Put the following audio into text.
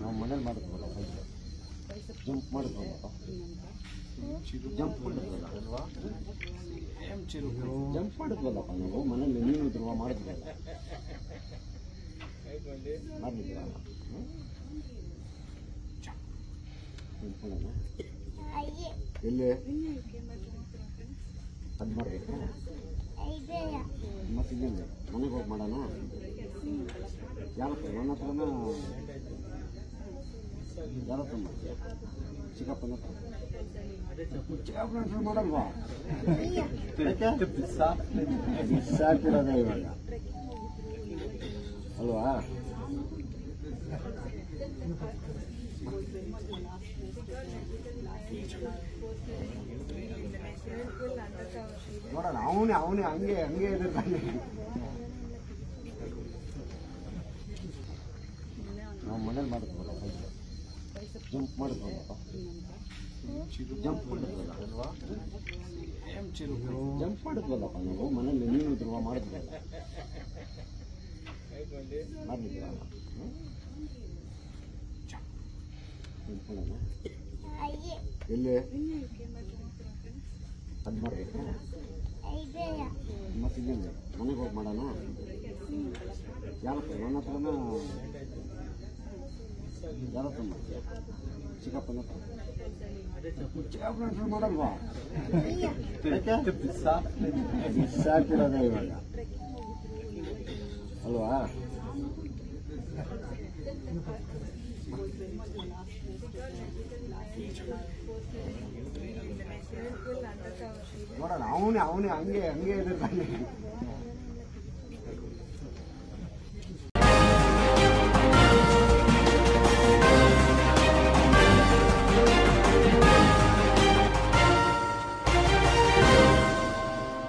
ನಾವು ಮನೇಲಿ ಮಾಡಿದ್ವಲ್ಲ jump ಮಾಡಿದ್ವಲ್ಲಪ್ಪ jump ಮಾಡಿದ್ವಲ್ಲ ಅಲ್ವಾ ಜಂಪ್ ಮಾಡಿದ್ವಲ್ಲಪ್ಪ ನಾವು ಮನೇಲಿ ನೀನು ಧ್ರುವ ಮಾಡಿದ್ವಲ್ಲ ಮಾಡಿದ್ವ ಎಲ್ಲಿ ಅದು ಮಾಡಬೇಕಾ ಮತ್ತೆ ಇನ್ನೇನು ಮನೆಗೆ ಹೋಗಿ ಮಾಡೋಣ ಯಾವತ್ತು ನನ್ನ ಹತ್ರನ ಯಾರ ಹತ್ರ ಮಾಡ್ತೀಯ ಚಿಕ್ಕಪ್ಪನ ಹತ್ರ ಚಿಕ್ಕಪ್ಪನ ಹತ್ರ ಮಾಡಲ್ವಾ ಯಾಕೆ? ಬಿಸಾಕಿರೋದೇ ಇವಾಗ ಅಲ್ವಾ ನೋಡೋಣ ಅವನೇ ಅವನೇ ಹಂಗೆ ಹಂಗೆ ಎದುರ್ತಾನೆ ನಾವು ಮನೇಲಿ ಮಾಡಿದ್ವಲ್ಲ ಜಂಪ್ ಮಾಡಿದ್ವಲ್ಲಪ್ಪ ಜಂಪ್ ಮಾಡಿದ್ವಲ್ಲ ಅಲ್ವಾ ಜಂಪ್ ಮಾಡಿದ್ವಲ್ಲಪ್ಪ ನಾವು ಮನೇಲಿ ನೀನು ಧ್ರುವ ಮಾಡಿದ್ವಲ್ಲ ಮಾಡಿದ್ವಾ ನಿಂತ್ಕೊಳ್ಳೋಣ ಎಲ್ಲಿ ಅದು ಮಾಡಬೇಕಾ ಮತ್ತೆ ಇನ್ನೇನು ಮನೆಗೆ ಹೋಗಿ ಮಾಡೋಣ ಯಾವತ್ತು ನನ್ನ ಹತ್ರನ ಯಾರ ಹತ್ರ ಮಾಡ್ತೀಯ ಚಿಕ್ಕಪ್ಪನ ಹತ್ರ ಚಿಕ್ಕಪ್ಪನ ಹತ್ರ ಮಾಡಲ್ವಾ ಯಾಕೆ? ಬಿಸಾಕಿರೋದೇ ಇವಾಗ ಅಲ್ವಾ ನೋಡೋಣ ಅವನೇ ಅವನೇ ಹಂಗೆ ಹಂಗೆ ಎದುರ್ತಾನೆ